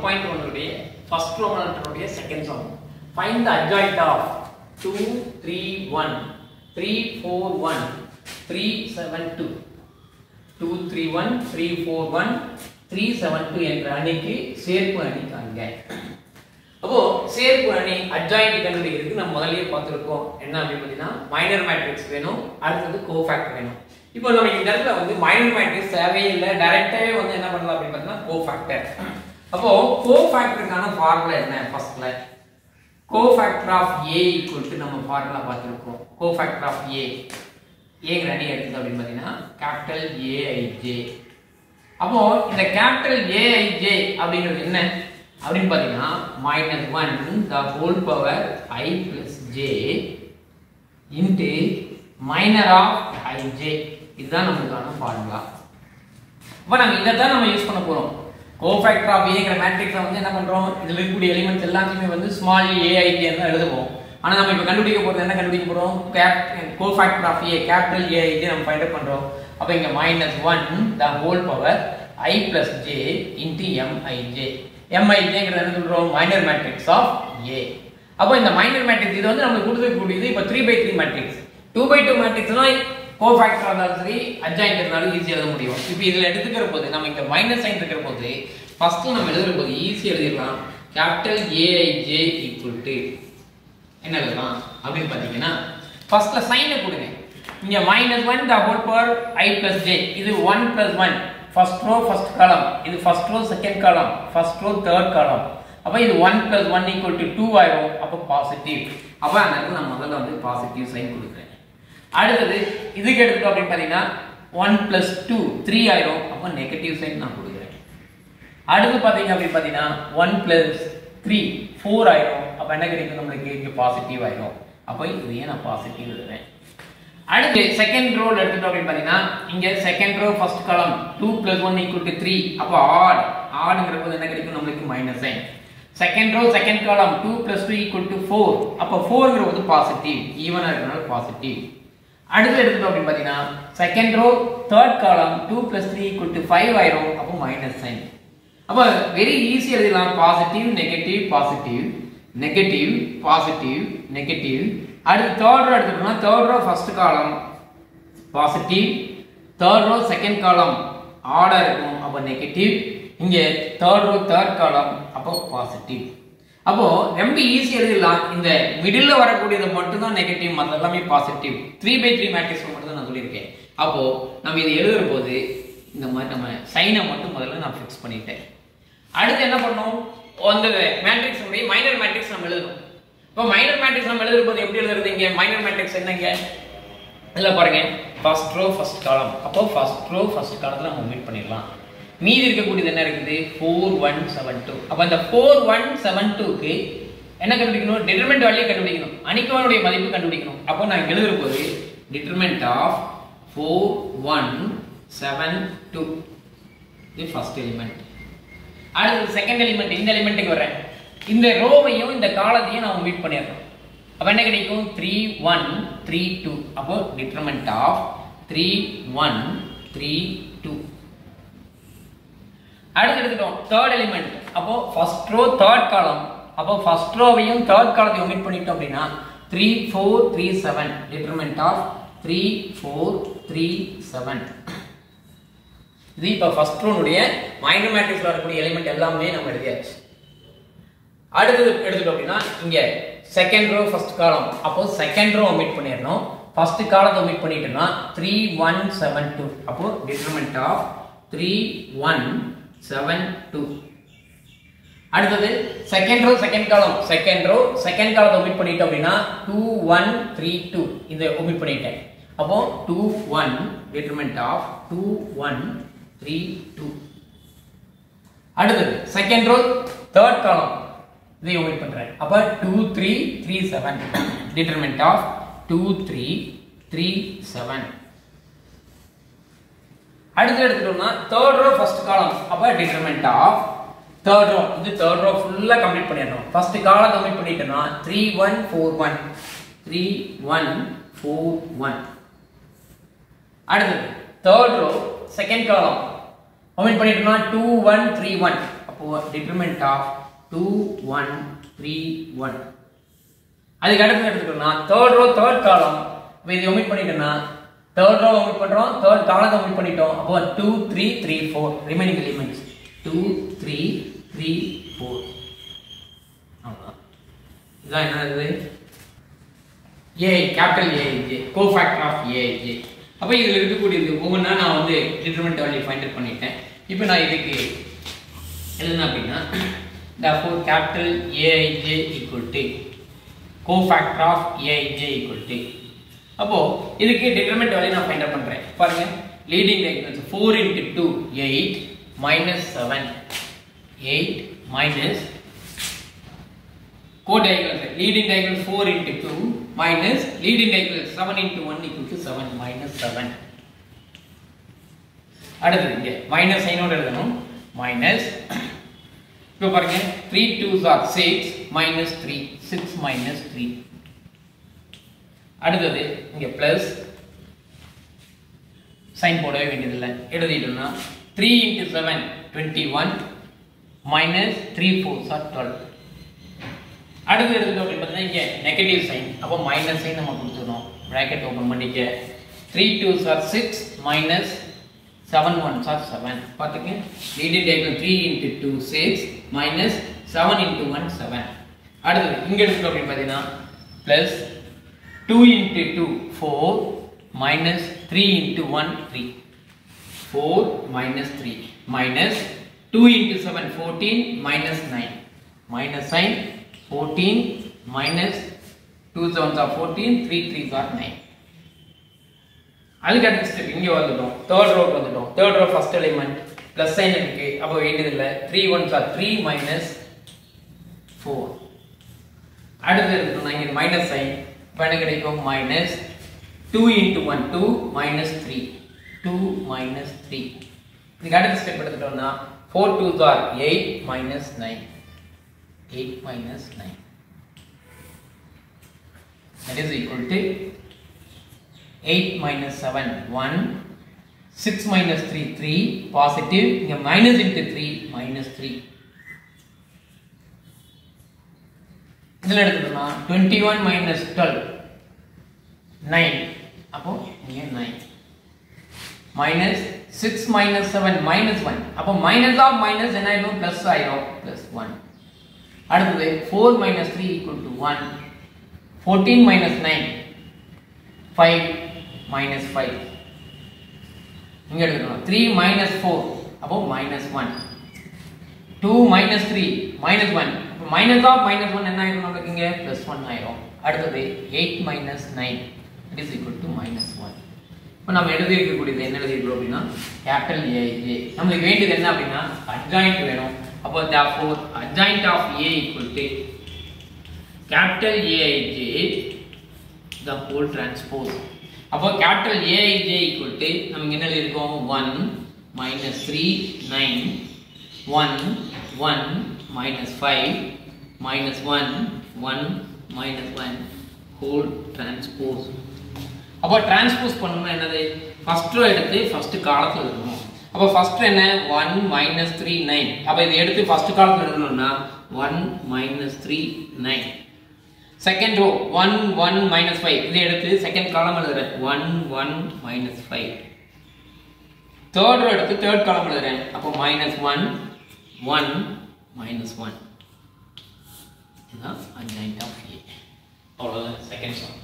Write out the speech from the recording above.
point ஒன்னுடைய first roman லெட்டருடைய second sum find the adjoint of two three one three four one three seven two two three one three four one three seven two என்ற அணிக்கு சேர்ப்பு அணி காண்க அப்போ சேர்ப்பு அணி அட்ஜாயிண்ட் கண்டுபிடிக்கிறதுக்கு நம்ம முதல்லயே பார்த்துருக்கோம் என்ன அப்படின்னு பார்த்தீங்கன்னா மைனர் மேட்ரிக்ஸ் வேணும் அடுத்தது கோஃபேக்ட் வேணும் இப்போ நம்ம இந்த இடத்துல வந்து மைனர் மேட்ரிக்ஸ் தேவையே இல்லை டைரக்டாவே வந்து என்ன பண்ணலாம் அப்படின்னு பார்த்தீங்கன்னா கோஃபேக்டர் அப்போ கோஃபேக்டருக்கான ஃபார்முலா என்ன ஃபர்ஸ்ட்ல cofactor of A equal to நம்ம ஃபார்முலா பார்த்துருக்கோம் கோஃபேக்டர் ஆஃப் ஏ ஏங்கிற அணி எடுத்தது அப்படின்னு பார்த்தீங்கன்னா கேபிட்டல் ஏஐஜே அப்போ இந்த கேபிட்டல் ஏஐஜே அப்படிங்கிறது என்ன அப்படின்னு பார்த்தீங்கன்னா minus one the whole power I plus J into minor of IJ இதுதான் நம்மளுக்கான ஃபார்முலா அப்போ நம்ம இதை தான் நம்ம யூஸ் பண்ண போகிறோம் கோஃபேக்டர் ஆஃப் ஏங்கிற மேட்ரிக்ஸை வந்து என்ன பண்ணுறோம் இதில் இருக்கக்கூடிய எலிமெண்ட்ஸ் எல்லாத்தையுமே வந்து ஸ்மால் ஏஐஜே தான் எழுதுவோம் ஆனால் நம்ம இப்போ கண்டுபிடிக்க போகிறது என்ன கண்டுபிடிக்க போகிறோம் cap cofactor of A capital AIJ நம்ம ஃபைண்ட் அவுட் பண்ணுறோம் அப்போ இங்கே minus one the whole power I plus J into MIJ எம்ஐஜேங்கிறது என்ன சொல்கிறோம் மைனர் மேட்ரிக்ஸ் ஆஃப் ஏ அப்போ இந்த மைனர் மேட்ரிக்ஸ் இது வந்து நம்மளுக்கு கொடுத்துருக்கக்கூடியது இப்போ three by three matrix two by two மேட்ரிக்ஸ்னால் கோஃபேக்டர் இருந்தாலும் சரி அட்ஜாயிண்ட் இருந்தாலும் ஈஸியாக எழுத முடியும் இப்போ இதில் எடுத்துக்கிற போது நம்ம இங்கே மைனஸ் சைன் இருக்கிற போது ஃபஸ்ட்டு நம்ம எழுதுற போது ஈஸியாக எழுதிடலாம் கேபிட்டல் ஏஐஜே ஈக்குவல் டு என்ன எழுதலாம் அப்படின்னு பார்த்தீங்கன்னா ஃபர்ஸ்ட்ல சைனை கொடுங்க இங்க minus one the whole power I plus J இது one plus one first row first column இது first row second column first row third column அப்போ இது one plus one equal to two ஆயிரும் அப்போ பாசிட்டிவ் அப்போ அந்த இடத்துல நான் முதல்ல வந்து பாசிட்டிவ் சைன் கொடுக்குறேன் அடுத்தது இதுக்கு எடுத்துட்டோம் அப்படின்னு பார்த்தீங்கன்னா ஒன் பிளஸ் டூ த்ரீ ஆயிரும் அப்போ நெகட்டிவ் சைன் நான் கொடுக்குறேன் அடுத்து பார்த்தீங்க அப்படின்னு பார்த்தீங்கன்னா ஒன் பிளஸ் த்ரீ ஃபோர் ஆயிரும் அப்போ என்ன கிடைக்கும் நம்மளுக்கு இங்கே பாசிட்டிவ் ஆயிரும் அப்போ இதையே நான் பாசிட்டிவ் எழுதுறேன் அடுத்து செகண்ட் ரோல் எடுத்துட்டோம் அப்படின்னு பார்த்தீங்கன்னா இங்கே second row first column two plus one equal to three அப்போ ஆட் ஆடுங்கிற போது என்ன கிடைக்கும் நம்மளுக்கு minus sign second row second column two plus two equal to four அப்போ ஃபோர்ங்கிற போது பாசிட்டிவ் ஈவனாக இருக்கிறனால பாசிட்டிவ் அடுத்து எடுத்துட்டோம் அப்படின்னு பார்த்தீங்கன்னா second row third column two plus three equal to five ஆயிரும் அப்போ மைனஸ் சைன் அப்போ வெரி ஈஸி எழுதலாம் positive negative positive negative positive negative அடுத்து தேர்ட் ரோ எடுத்துட்டோம்னா third row first column positive third row second column order இருக்கும் அப்போ negative இங்கே third row third column அப்போ பாசிட்டிவ் அப்போ ரொம்ப ஈஸி எழுதிடலாம் இந்த மிடில் வரக்கூடியது மட்டும் தான் நெகட்டிவ் மற்ற எல்லாமே positive three by three matrix மட்டும் தான் நான் சொல்லியிருக்கேன் அப்போ நம்ம இது எழுதுற போது இந்த மாதிரி நம்ம சைனை மட்டும் முதல்ல நான் ஃபிக்ஸ் பண்ணிட்டேன் அடுத்து என்ன பண்ணோம் அந்த மேட்ரிக்ஸ் உடைய மைனர் மேட்ரிக்ஸ் நம்ம எழுதணும் இப்போ மைனர் மேட்ரிக்ஸ் நம்ம எழுதுற போது எப்படி எழுதுறது இங்க மைனர் மேட்ரிக்ஸ் என்னங்க இதில் பாருங்க ஃபர்ஸ்ட் ரோ ஃபர்ஸ்ட் காலம் அப்போ ஃபர்ஸ்ட் ரோ ஃபர்ஸ்ட் காலத்தில் நம்ம மீட் பண்ணிடலாம் மீதி இருக்கக்கூடியது என்ன இருக்குது ஃபோர் ஒன் செவன் டூ அப்போ அந்த ஃபோர் ஒன் செவன் டூக்கு என்ன கண்டுபிடிக்கணும் டிட்டர்மெண்ட் வேல்யூ கண்டுபிடிக்கணும் அணிக்கவனுடைய மதிப்பு கண்டுபிடிக்கணும் அப்போ நான் எழுதுற போது determinant of four one seven two இது ஃபர்ஸ்ட் எலிமெண்ட் அடுத்து செகண்ட் எலிமெண்ட் இந்த எலிமெண்ட்டுக்கு வரேன் இந்த ரோவையும் இந்த காலத்தையும் நம்ம மீட் பண்ணிடுறோம் அப்போ என்ன கிடைக்கும் த்ரீ ஒன் த்ரீ டூ அப்போ determinant of three one three two அடுத்து எடுத்துட்டோம் தேர்ட் எலிமெண்ட் அப்போ ஃபர்ஸ்ட் ரோ தேர்ட் காலம் அப்போ ஃபர்ஸ்ட் ரோவையும் தேர்ட் காலத்தையும் ஒமிட் பண்ணிட்டோம் அப்படின்னா three four three seven determinant of three four three seven இது இப்போ ஃபர்ஸ்ட் ரோனுடைய மைனர் மேட்ரிக்ஸ்ல வரக்கூடிய எலிமெண்ட் எல்லாமே நம்ம எழுதியாச்சு அடுத்தது எடுத்துட்டோம் அப்படின்னா இங்க செகண்ட் ரோ ஃபர்ஸ்ட் காலம் அப்போ செகண்ட் ரோ ஒமிட் பண்ணிடணும் ஃபர்ஸ்ட் காலத்தை ஒமிட் பண்ணிட்டோம்னா த்ரீ ஒன் செவன் டூ அப்போ determinant of three one seven two அடுத்தது second row second column second row second காலத்தை ஒமிட் பண்ணிட்டோம் அப்படின்னா டூ ஒன் த்ரீ டூ இதை ஒமிட் பண்ணிட்டேன் அப்போ two one determinant of two one three two அடுத்தது second row third column இதை omit பண்றேன் அப்ப two three three seven determinant of two three three seven அடுத்து எடுத்துட்டோம்னா தேர்ட் ரோ ஃபர்ஸ்ட் காலம் அப்ப டிட்டர்மெண்ட் ஆஃப் தேர்ட் ரோ இது third row ஃபுல்லா complete பண்ணிடணும் ஃபர்ஸ்ட் காலம் கம்ப்ளீட் பண்ணிட்டோம்னா three one four one three one four one அடுத்தது third row second column complete பண்ணிட்டோம்னா two one three one அப்போ determinant of two one three one அதுக்கு அடுத்து எடுத்துக்கணும்னா third row third காலம் இப்போ இதை ஒமிட் பண்ணிட்டோம்னா தேர்ட் ரோ ஒமிட் பண்ணுறோம் தேர்ட் காலத்தை ஒமிட் பண்ணிட்டோம் அப்போ two three three four remaining elements two three three four அவ்வளோதான் இதான் என்னது A capital AIJ cofactor of AIJ அப்போ இதில் இருக்கக்கூடியது ஒவ்வொன்றா நான் வந்து டிட்டர்மெண்ட் வேல்யூ ஃபைண்ட் அவுட் பண்ணிட்டேன் இப்போ நான் இதுக்கு எழுதுனா அப்படின்னா therefore capital AIJ equal to cofactor of AIJ equal to அப்போ இதுக்கு டிட்டர்மெண்ட் வேல்யூ நான் ஃபைண்ட் அவுட் பண்றேன் பாருங்க leading diagonals 4 into 2 8 minus 7 8 minus co-diagonal leading diagonal 4 into 2 minus leading diagonal 7 into 1 equal to 7 minus 7 அடுத்தது இங்க மைனஸ் சைனோட எழுதணும் minus இப்போ பாருங்க three twos are six minus three six minus three அடுத்தது இங்க பிளஸ் சைன் போடவே வேண்டியதில்லை எழுதிட்டோம்னா three into seven twenty one minus three fours are twelve அடுத்து எடுத்துட்டோம் அப்படின்னு பார்த்தீங்கன்னா இங்கே நெகட்டிவ் சைன் அப்போ மைனஸ் சைன் நம்ம கொடுத்துருந்தோம் ப்ராக்கெட் ஓப்பன் பண்ணிக்க three twos are six minus seven ones are seven பார்த்துங்க லீடிங் டேக்கில் three into two six minus seven into one seven அடுத்தது இங்கே எடுத்துட்டோம் அப்படின்னு பார்த்தீங்கன்னா plus two into two four minus three into one three four minus three minus two into seven fourteen minus nine minus sign fourteen minus two sevens are fourteen three threes are nine அதுக்கு அடுத்த step இங்கே வந்துட்டோம் third ரோக்கு வந்துட்டோம் third row first element plus sign இருக்கு அப்போ வேண்டியதில்லை three ones are three minus four அடுத்து எடுத்தோம்னா இங்கே மைனஸ் சைன் இப்போ என்ன கிடைக்கும் minus two into one two minus three two minus three இதுக்கு அடுத்த ஸ்டெப் எடுத்துட்டோம்னா four twos are eight minus nine eight minus nine that is equal to 8 minus 7 1 6 minus 3 3 positive இங்க minus into 3 minus 3 இதில் எடுத்துட்டோம்னா 21 minus 12 9 அப்போ இங்க 9 minus 6 minus 7 minus 1 அப்போ minus of minus என்ன ஆயிடும் plus ஆயிடும் plus 1 அடுத்தது 4 minus 3 equal to 1 14 minus 9 5 minus 5 இங்க எடுத்துக்கணும் 3 minus 4 அப்போ minus 1 2 minus 3 minus 1 அப்போ minus of minus 1 என்ன ஆயிரும் நமக்கு இங்க plus 1 ஆயிரும் அடுத்தது 8 minus 9 it is equal to minus 1 இப்போ நம்ம எழுதி இருக்கக்கூடியது என்ன எழுதிருக்கோம் அப்படின்னா கேபிட்டல் ஏஐஜே நம்மளுக்கு வேண்டியது என்ன அப்படின்னா அட்ஜாயிண்ட் வேணும் அப்போ therefore adjoint of a equal to capital AIJ the whole transpose அப்போ capital AIJ equal to நமக்கு என்ன இருக்கும் 1 minus 3 9 1 1 minus 5 minus 1 1 minus 1 whole transpose அப்போ டிரான்ஸ்போஸ் பண்ணணும்னா என்னது ஃபர்ஸ்ட் ரோ எடுத்து ஃபர்ஸ்ட் காலத்தில் எழுதணும் அப்போ ஃபர்ஸ்ட் என்ன ஒன் மைனஸ் த்ரீ நைன் அப்போ இதை எடுத்து ஃபர்ஸ்ட் காலத்தில் எழுதணும்னா one minus three nine second row one one minus five இதை எடுத்து செகண்ட் காலம் எழுதுறேன் one one minus five third row எடுத்து தேர்ட் காலம் எழுதுறேன் அப்போ minus one one minus one இதுதான் அஞ்சாயிரம் ஆஃப் ஏ அவ்வளோதான் செகண்ட் சம்